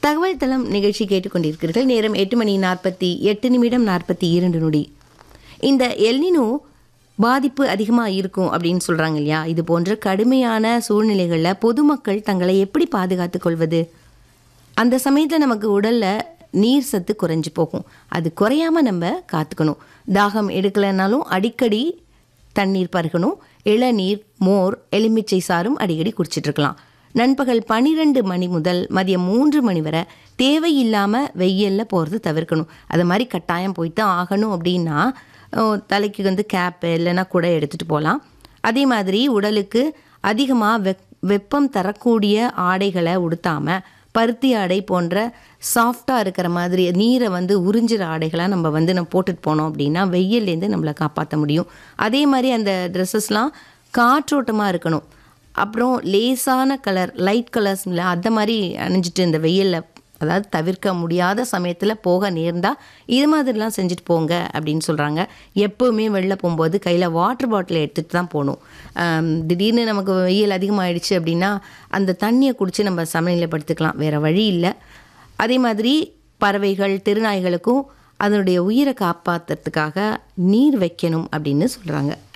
தகவல் தளம் நிகழ்ச்சி கேட்டுக்கொண்டிருக்கிறீர்கள் நேரம் எட்டு மணி நாற்பத்தி எட்டு நிமிடம் நாற்பத்தி இரண்டு நொடி இந்த எல்னினோ பாதிப்பு அதிகமாக இருக்கும் அப்படின்னு சொல்கிறாங்க இல்லையா இது போன்ற கடுமையான சூழ்நிலைகளில் பொதுமக்கள் தங்களை எப்படி பாதுகாத்துக் கொள்வது அந்த சமயத்தில் நமக்கு உடலில் நீர் சத்து குறைஞ்சி போகும் அது குறையாம நம்ம காத்துக்கணும் தாகம் எடுக்கலைன்னாலும் அடிக்கடி தண்ணீர் பருகணும் இளநீர் மோர் எலுமிச்சை சாறும் அடிக்கடி குடிச்சிட்டு இருக்கலாம் நண்பகல் பன்னிரெண்டு மணி முதல் மதியம் மூன்று மணி வரை தேவையில்லாமல் வெயிலில் போகிறது தவிர்க்கணும் அது மாதிரி கட்டாயம் போயிட்டு ஆகணும் அப்படின்னா ஓ, தலைக்கு வந்து கேப்பு இல்லைன்னா கூட எடுத்துகிட்டு போகலாம் அதே மாதிரி உடலுக்கு அதிகமாக வெப் வெப்பம் தரக்கூடிய ஆடைகளை உடுத்தாமல் பருத்தி ஆடை போன்ற சாஃப்டாக இருக்கிற மாதிரி நீரை வந்து உறிஞ்சிற ஆடைகளாக நம்ம வந்து நம்ம போட்டுட்டு போனோம் அப்படின்னா வெயில்லேருந்து நம்மளை காப்பாற்ற முடியும் அதே மாதிரி அந்த ட்ரெஸ்ஸஸ்லாம் காற்றோட்டமாக இருக்கணும் அப்புறம் லேசான கலர் லைட் கலர்ஸ்ல அந்த மாதிரி அணிஞ்சிட்டு இந்த வெயிலில் அதாவது தவிர்க்க முடியாத சமயத்தில் போக நேர்ந்தால் இது மாதிரிலாம் செஞ்சுட்டு போங்க அப்படின்னு சொல்கிறாங்க எப்போவுமே வெளில போகும்போது கையில் வாட்டர் பாட்டிலை எடுத்துகிட்டு தான் போகணும் ஆம், திடீர்னு நமக்கு வெயில் அதிகமாகிடுச்சு அப்படின்னா அந்த தண்ணியை குடித்து நம்ம சமையலில் படுத்துக்கலாம் வேறு வழி இல்லை அதே மாதிரி பறவைகள் திருநாய்களுக்கும் அதனுடைய உயிரை காப்பாற்றுறதுக்காக நீர் வைக்கணும் அப்படின்னு சொல்கிறாங்க